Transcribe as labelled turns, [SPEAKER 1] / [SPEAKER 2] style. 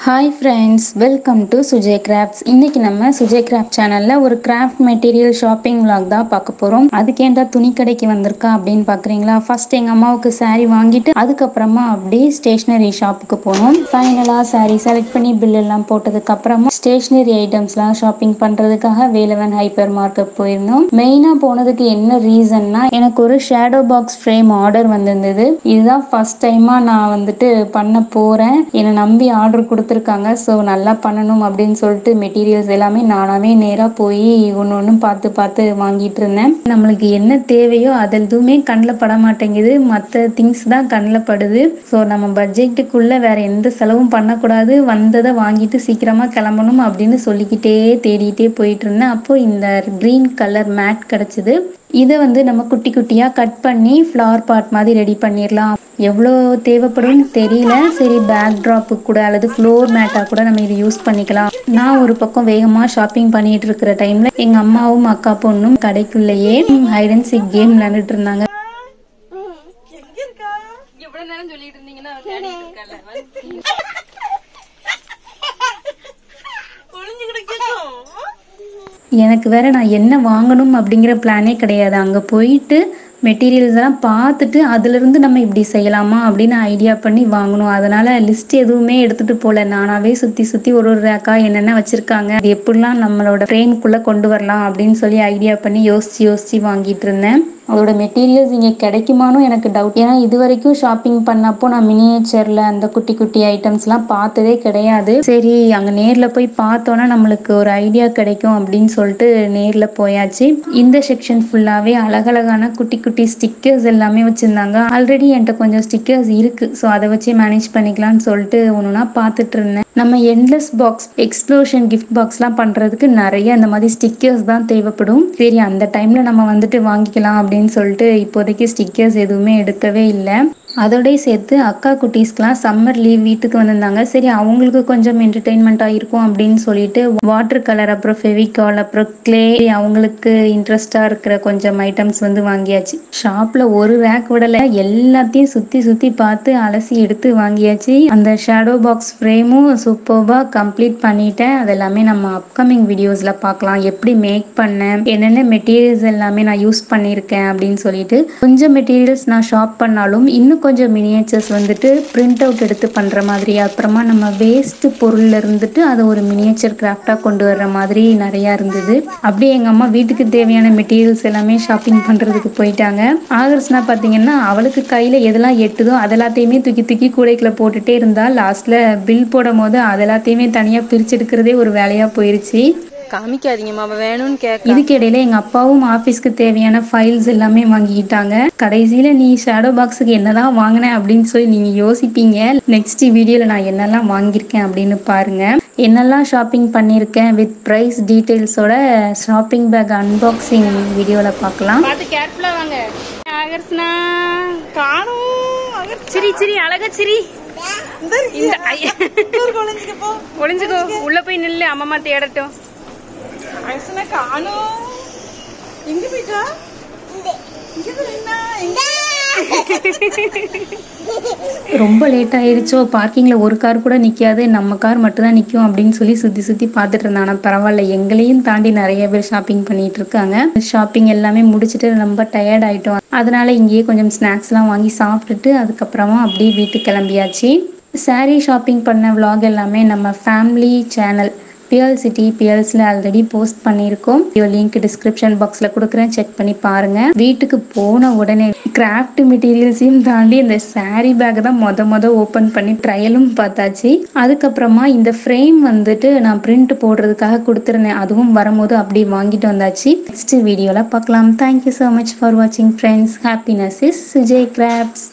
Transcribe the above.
[SPEAKER 1] Hi friends welcome to Sujay Crafts இன்னைக்கு நம்ம Sujay craft சேனலில் ஒரு கிராஃப்ட் மெட்டீரியல் ஷாப்பிங் vlog தான் பார்க்க போகிறோம் அதுக்கேண்டா துணி கடைக்கு வந்திருக்கா அப்படின்னு பார்க்குறீங்களா ஃபர்ஸ்ட் எங்கள் அம்மாவுக்கு saree வாங்கிட்டு அதுக்கப்புறமா அப்படியே ஸ்டேஷ்னரி ஷாப்புக்கு போனோம் ஃபைனலாக saree செலக்ட் பண்ணி பில் எல்லாம் போட்டதுக்கு அப்புறமா ஸ்டேஷ்னரி ஐட்டம்ஸ்லாம் ஷாப்பிங் பண்ணுறதுக்காக வேலவன் ஹைப்பர் மார்க்கெட் போயிருந்தோம் மெயினாக போனதுக்கு என்ன ரீசன்னா எனக்கு ஒரு ஷேடோ பாக்ஸ் ஃப்ரேம் ஆர்டர் வந்திருந்தது இதுதான் ஃபர்ஸ்ட் டைமாக நான் வந்துட்டு பண்ண போகிறேன் என்னை நம்பி ஆர்டர் கொடுத்துருக்காங்க ஸோ நல்லா பண்ணணும் அப்படின்னு சொல்லிட்டு மெட்டீரியல்ஸ் எல்லாமே நானாவே நேராக போய் ஒன்று ஒன்று பார்த்து பார்த்து வாங்கிட்டு இருந்தேன் நம்மளுக்கு என்ன தேவையோ அது எதுவுமே கண்ணில் பட மாட்டேங்குது மற்ற திங்ஸ் தான் கண்ணில் படுது ஸோ நம்ம பட்ஜெட்டுக்குள்ளே வேற எந்த செலவும் பண்ணக்கூடாது வந்ததை வாங்கிட்டு சீக்கிரமாக கிளம்பணும் அப்படின்னு சொல்லிக்கிட்டே தேடிட்டே போயிட்டு இருந்தேன் அப்போ இந்த க்ரீன் கலர் மேட் கிடச்சிது இதை வந்து நம்ம குட்டி குட்டியாக கட் பண்ணி ஃப்ளவர் பாட் மாதிரி ரெடி பண்ணிடலாம் எவ்வளோ தேவைப்படும்னு தெரியல சரி பேக் ட்ராப்பு கூட அல்லது ஃப்ளோர் மேட்டாக கூட நம்ம இது யூஸ் பண்ணிக்கலாம் நான் ஒரு பக்கம் வேகமாக ஷாப்பிங் பண்ணிட்டு இருக்கிற டைமில் எங்கள் அம்மாவும் அக்கா பொண்ணும் கடைக்குள்ளேயே ஹைட் அண்ட் சிக் கேம் விளையாண்டுட்டு இருந்தாங்க
[SPEAKER 2] எங்க இருக்கா
[SPEAKER 3] இவ்வளவு நேரம் சொல்லிட்டு இருந்தீங்கன்னா அவர் தேடிட்டு இருக்கார்ல. வந்து
[SPEAKER 2] ஒளிஞ்சுக்கிட்டு கேட்கும்
[SPEAKER 1] எனக்கு வேற நான் என்ன வாங்கணும் அப்படிங்கிற பிளானே கிடையாது அங்கே போயிட்டு மெட்டீரியல்ஸ் எல்லாம் பார்த்துட்டு அதுலேருந்து நம்ம இப்படி செய்யலாமா அப்படின்னு ஐடியா பண்ணி வாங்கணும் அதனால லிஸ்ட் எதுவுமே எடுத்துட்டு போகல நானாவே சுற்றி சுற்றி ஒரு ஒரு ரேக்கா என்னென்ன வச்சுருக்காங்க அது எப்படிலாம் நம்மளோட ஃப்ரேம்குள்ளே கொண்டு வரலாம் அப்படின்னு சொல்லி ஐடியா பண்ணி யோசிச்சு யோசிச்சு வாங்கிட்டு இருந்தேன் அதோட மெட்டீரியல்ஸ் இங்கே கிடைக்குமானும் எனக்கு டவுட் ஏன்னா இது வரைக்கும் ஷாப்பிங் பண்ணப்போ நான் மினியேச்சரில் அந்த குட்டி குட்டி ஐட்டம்ஸ்லாம் பார்த்ததே கிடையாது சரி அங்கே நேரில் போய் பார்த்தோன்னா நம்மளுக்கு ஒரு ஐடியா கிடைக்கும் அப்படின்னு சொல்லிட்டு நேரில் போயாச்சு இந்த செக்ஷன் ஃபுல்லாகவே அழகழகான குட்டி குட்டி ஸ்டிக்கர்ஸ் எல்லாமே வச்சுருந்தாங்க ஆல்ரெடி என்கிட்ட கொஞ்சம் ஸ்டிக்கர்ஸ் இருக்குது ஸோ அதை வச்சு மேனேஜ் பண்ணிக்கலாம்னு சொல்லிட்டு ஒன்றுனா பார்த்துட்டு இருந்தேன் நம்ம எண்ட்லெஸ் பாக்ஸ் எக்ஸ்ப்ளோஷன் கிஃப்ட் பாக்ஸ்லாம் பண்ணுறதுக்கு நிறைய அந்த மாதிரி ஸ்டிக்கர்ஸ் தான் தேவைப்படும் சரி அந்த டைமில் நம்ம வந்துட்டு வாங்கிக்கலாம் அப்படின்னு சொல்லிட்டு இப்போதைக்கு ஸ்டிக்கர்ஸ் எதுவுமே எடுக்கவே இல்லை அதோடய சேர்த்து அக்கா குட்டீஸ்க்கெலாம் சம்மர் லீவ் வீட்டுக்கு வந்திருந்தாங்க சரி அவங்களுக்கு கொஞ்சம் என்டர்டெயின்மெண்ட்டாக இருக்கும் அப்படின்னு சொல்லிட்டு வாட்டர் கலர் அப்புறம் ஃபெவிகால் அப்புறம் க்ளே அவங்களுக்கு இன்ட்ரெஸ்டாக இருக்கிற கொஞ்சம் ஐட்டம்ஸ் வந்து வாங்கியாச்சு ஷாப்பில் ஒரு ரேக் விடலை எல்லாத்தையும் சுற்றி சுற்றி பார்த்து அலசி எடுத்து வாங்கியாச்சு அந்த ஷேடோ பாக்ஸ் ஃப்ரேமும் சூப்பர்பாக கம்ப்ளீட் பண்ணிட்டேன் அதெல்லாமே நம்ம அப்கமிங் வீடியோஸில் பார்க்கலாம் எப்படி மேக் பண்ணேன் என்னென்ன மெட்டீரியல்ஸ் எல்லாமே நான் யூஸ் பண்ணியிருக்கேன் அப்படின்னு சொல்லிட்டு கொஞ்சம் மெட்டீரியல்ஸ் நான் ஷாப் பண்ணாலும் இன்னும் கொஞ்சம் மினியேச்சர்ஸ் வந்துட்டு பிரிண்ட் அவுட் எடுத்து பண்ணுற மாதிரி அப்புறமா நம்ம வேஸ்ட் பொருள்ல இருந்துட்டு அதை ஒரு மினியேச்சர் கிராஃப்டாக கொண்டு வர்ற மாதிரி நிறையா இருந்தது அப்படியே எங்கள் அம்மா வீட்டுக்கு தேவையான மெட்டீரியல்ஸ் எல்லாமே ஷாப்பிங் பண்ணுறதுக்கு போயிட்டாங்க ஆகர்ஸ்னா பார்த்தீங்கன்னா அவளுக்கு கையில் எதெல்லாம் எட்டுதோ அதெல்லாத்தையுமே தூக்கி தூக்கி கூடைக்குள்ள போட்டுட்டே இருந்தா லாஸ்ட்டில் பில் போடும் போது அதெல்லாத்தையுமே தனியாக பிரிச்செடுக்கிறதே ஒரு வேலையாக போயிருச்சு
[SPEAKER 3] காமிக்காதீங்கம்மா அவ வேணும்னு கேட்க
[SPEAKER 1] இதுக்கு இடையில எங்க அப்பாவும் ஆபீஸ்க்கு தேவையான ஃபைல்ஸ் எல்லாமே வாங்கிக்கிட்டாங்க கடைசியில நீ ஷேடோ பாக்ஸுக்கு என்னதான் வாங்கின அப்படின்னு சொல்லி நீங்க யோசிப்பீங்க நெக்ஸ்ட் வீடியோல நான் என்னெல்லாம் வாங்கியிருக்கேன் அப்படின்னு பாருங்க என்னெல்லாம் ஷாப்பிங் பண்ணியிருக்கேன் வித் ப்ரைஸ் டீட்டெயில்ஸோட ஷாப்பிங் பேக் அன்பாக்சிங் வீடியோவில் பார்க்கலாம்
[SPEAKER 3] பார்த்து கேர்ஃபுல்லா வாங்க ஆகர்ஸ்னா
[SPEAKER 2] காணும் அகர்
[SPEAKER 3] சிரி சிரி அழகா சிரி
[SPEAKER 2] இந்த இருக்கு.
[SPEAKER 3] இந்த ஐய.
[SPEAKER 2] இன்னொரு ஒளிஞ்சுக்க போ
[SPEAKER 3] ஒளிஞ்சுக்கோ உள்ள போய் நில்லு அம்மா தேடட்டும்
[SPEAKER 2] அகர்சனா காணும் எங்க போயிட்டா இங்க போயிட்டா எங்க
[SPEAKER 1] ரொம்ப லேட் ஆயிருச்சோ பார்க்கிங்ல ஒரு கார் கூட நிக்காது நம்ம கார் மட்டும் தான் நிற்கும் அப்படின்னு சொல்லி சுத்தி சுத்தி பார்த்துட்டு இருந்தான் ஆனா பரவாயில்ல எங்களையும் தாண்டி நிறைய பேர் ஷாப்பிங் பண்ணிட்டு இருக்காங்க ஷாப்பிங் எல்லாமே முடிச்சுட்டு ரொம்ப டயர்ட் ஆயிட்டோம் அதனால இங்கேயே கொஞ்சம் ஸ்நாக்ஸ்லாம் வாங்கி சாப்பிட்டுட்டு அதுக்கப்புறமா அப்படியே வீட்டுக்கு கிளம்பியாச்சு saree ஷாப்பிங் பண்ண vlog எல்லாமே நம்ம ஃபேமிலி சேனல் பிஎல் சிட்டி பிஎல்ஸில் ஆல்ரெடி போஸ்ட் பண்ணியிருக்கோம் ஐயோ லிங்க் டிஸ்கிரிப்ஷன் பாக்ஸில் கொடுக்குறேன் செக் பண்ணி பாருங்க வீட்டுக்கு போன உடனே கிராஃப்ட் மெட்டீரியல்ஸையும் தாண்டி இந்த saree பேக் தான் மொத மொத ஓப்பன் பண்ணி ட்ரையலும் பார்த்தாச்சு அதுக்கப்புறமா இந்த ஃப்ரேம் வந்துட்டு நான் பிரிண்ட் போடுறதுக்காக கொடுத்துருந்தேன் அதுவும் வரும்போது அப்படியே வாங்கிட்டு வந்தாச்சு நெக்ஸ்ட் வீடியோவில் பார்க்கலாம் தேங்க்யூ ஸோ மச் ஃபார் வாட்சிங் friends happiness is Sujay crafts